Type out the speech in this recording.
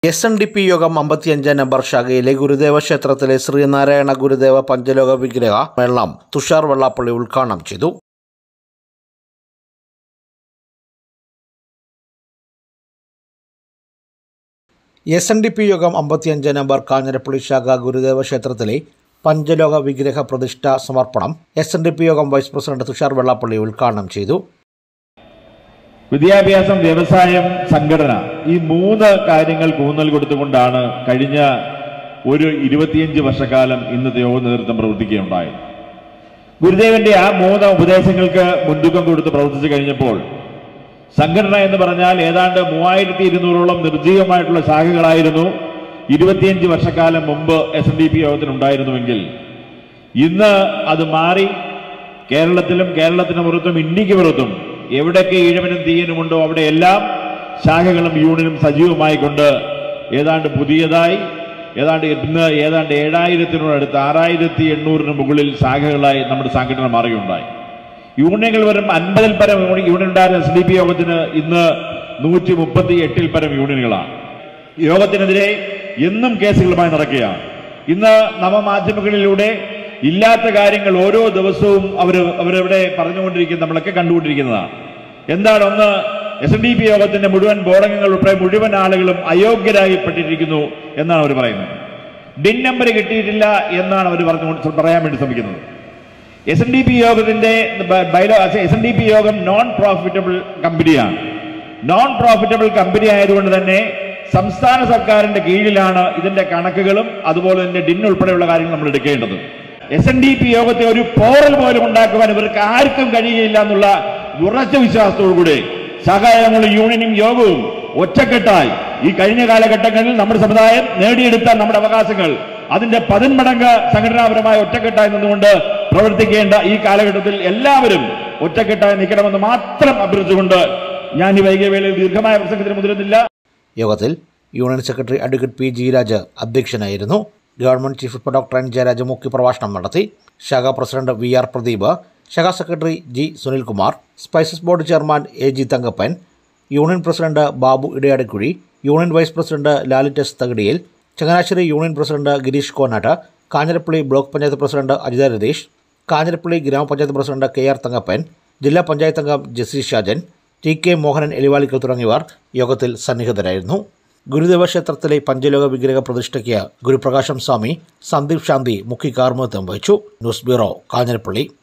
S N D P യോഗം അമ്പത്തിയഞ്ചാം number ശാഖയിലെ ഗുരുദേവ ക്ഷേത്രത്തിലെ ശ്രീനാരായണ ഗുരുദേവ പഞ്ചലോക വിഗ്രഹ വെള്ളം തുഷാർ വെള്ളാപ്പള്ളി ഉദ്ഘാടനം ചെയ്തു എസ് എൻ ഡി പി യോഗം അമ്പത്തിയഞ്ചാം നമ്പർ കാഞ്ഞിരപ്പള്ളി ശാഖ ഗുരുദേവ ക്ഷേത്രത്തിലെ പഞ്ചലോക വിഗ്രഹ പ്രതിഷ്ഠ സമർപ്പണം എസ് എൻ ഡി പി യോഗം വൈസ് പ്രസിഡന്റ് തുഷാർ വെള്ളാപ്പള്ളി ഉദ്ഘാടനം ചെയ്തു വിദ്യാഭ്യാസം വ്യവസായം സംഘടന ഈ മൂന്ന് കാര്യങ്ങൾ ഊന്നൽ കൊടുത്തുകൊണ്ടാണ് കഴിഞ്ഞ ഒരു ഇരുപത്തിയഞ്ച് വർഷക്കാലം ഇന്നത്തെ യോഗ നേതൃത്വം പ്രവർത്തിക്കുകയുണ്ടായത് ഗുരുദേവന്റെ ആ മൂന്ന് ഉപദേശങ്ങൾക്ക് മുൻതൂക്കം കൊടുത്ത് പ്രവർത്തിച്ചു കഴിഞ്ഞപ്പോൾ സംഘടന എന്ന് പറഞ്ഞാൽ ഏതാണ്ട് മൂവായിരത്തി ഇരുന്നൂറോളം നിർജ്ജീവമായിട്ടുള്ള ശാഖകളായിരുന്നു ഇരുപത്തിയഞ്ച് വർഷക്കാലം മുമ്പ് എസ് എൻ ഡി പി യോഗത്തിനുണ്ടായിരുന്നുവെങ്കിൽ ഇന്ന് അത് മാറി കേരളത്തിലും കേരളത്തിന് പുറത്തും ഇന്ത്യക്ക് പുറത്തും എവിടെയൊക്കെ ഈഴവനും തീയനുമുണ്ടോ അവിടെയെല്ലാം ശാഖകളും യൂണിയനും സജീവമായി കൊണ്ട് ഏതാണ്ട് പുതിയതായി ഏതാണ്ട് ഇന്ന് ഏതാണ്ട് ഏഴായിരത്തിനോടടുത്ത് ആറായിരത്തി എണ്ണൂറിന് മുകളിൽ ശാഖകളായി നമ്മുടെ സംഘടന മാറുകയുണ്ടായി യൂണിയനുകൾ വരും അൻപതിൽ പരം യൂണി- യൂണിയൻ ഉണ്ടായിരുന്ന എസ് ഡി പി യോഗത്തിന് ഇന്ന് നൂറ്റി മുപ്പത്തി എട്ടിൽ പരം യൂണിയനുകളാണ് യോഗത്തിനെതിരെ എന്നും കേസുകളുമായി നടക്കുകയാണ് ഇന്ന് നവമാധ്യമങ്ങളിലൂടെ ഇല്ലാത്ത കാര്യങ്ങൾ ഓരോ ദിവസവും അവർ അവരവിടെ പറഞ്ഞുകൊണ്ടിരിക്കുന്ന നമ്മളൊക്കെ കണ്ടുകൊണ്ടിരിക്കുന്നതാണ് എന്താണ് ഒന്ന് എസ് എൻ ഡി പി യോഗത്തിന്റെ മുഴുവൻ ബോർഡംഗങ്ങൾ ഉൾപ്പെടെ മുഴുവൻ ആളുകളും അയോഗ്യരായി പെട്ടിരിക്കുന്നു എന്നാണ് അവർ പറയുന്നത് ഡിൻ നമ്പർ കിട്ടിയിട്ടില്ല എന്നാണ് അവർ പറഞ്ഞു പറയാൻ വേണ്ടി ശ്രമിക്കുന്നത് എസ് എൻ ഡി പി യോഗത്തിന്റെ ബ- bylaw S N D P യോഗം നോൺ പ്രോഫിറ്റബിൾ കമ്പനിയാണ് നോൺ പ്രോഫിറ്റബിൾ കമ്പനി ആയതുകൊണ്ട് തന്നെ സംസ്ഥാന സർക്കാരിന്റെ കീഴിലാണ് ഇതിന്റെ കണക്കുകളും അതുപോലെ തന്നെ ഡിൻ ഉൾപ്പെടെയുള്ള കാര്യങ്ങൾ നമ്മൾ എടുക്കേണ്ടത് എസ് എൻ ഡി പി യോഗത്തെ ഒരു പോറൽ പോലും ഉണ്ടാക്കുവാൻ ഇവർക്ക് ആർക്കും കഴിയുകയില്ല എന്നുള്ള ഉറച്ച വിശ്വാസത്തോടുകൂടി സഹായങ്ങളും യൂണിയനും യോഗവും ഒറ്റക്കെട്ടായി ഈ കഴിഞ്ഞ കാലഘട്ടങ്ങളിൽ നമ്മുടെ സമുദായം നേടിയെടുത്ത നമ്മുടെ അവകാശങ്ങൾ അതിന്റെ പതിന്മടങ്ങ് സംഘടനാപരമായ ഒറ്റക്കെട്ടായി നിന്നുകൊണ്ട് പ്രവർത്തിക്കേണ്ട ഈ കാലഘട്ടത്തിൽ എല്ലാവരും ഒറ്റക്കെട്ടായി നിൽക്കണമെന്ന് മാത്രം അഭ്യർത്ഥിച്ചുകൊണ്ട് ഞാൻ ഈ വൈകിയ വേളയിൽ ദീർഘമായ പ്രസംഗത്തിന് മുതിരുന്നില്ല യോഗത്തിൽ union secretary advocate P Jayaraj അധ്യക്ഷനായിരുന്നു government chief whip doctor N Jayaraj മുഖ്യപ്രഭാഷണം നടത്തി ശാഖാ പ്രസിഡന്റ് വി ആർ പ്രദീപ് ശാഖാ secretary G Sunilkumar spices board chairman A G Thankappan union president Babu Edayadikuzhi union vice president ലാലിറ്റസ് Thakadiyil Changanassery union president Gireesh Konattu Kanjirappally block panchayat president Ajitha Ratheesh Kanjirappally ഗ്രാമപഞ്ചായത്ത് പ്രസിഡന്റ് കെ ആർ തങ്കപ്പൻ ജില്ലാ പഞ്ചായത്ത് അംഗം Jessy Shajan T K Mohanan Elivalickal തുടങ്ങിയവർ യോഗത്തിൽ സന്നിഹിതരായിരുന്നു ഗുരുദേവ ക്ഷേത്രത്തിലെ പഞ്ചലോക വിഗ്രഹ പ്രതിഷ്ഠയ്ക്ക് ഗുരുപ്രകാശം സ്വാമി സന്ദീപ് ശാന്തി മുഖ്യ കാർമ്മികത്വം വഹിച്ചു ന്യൂസ് ബ്യൂറോ കാഞ്ഞിരപ്പള്ളി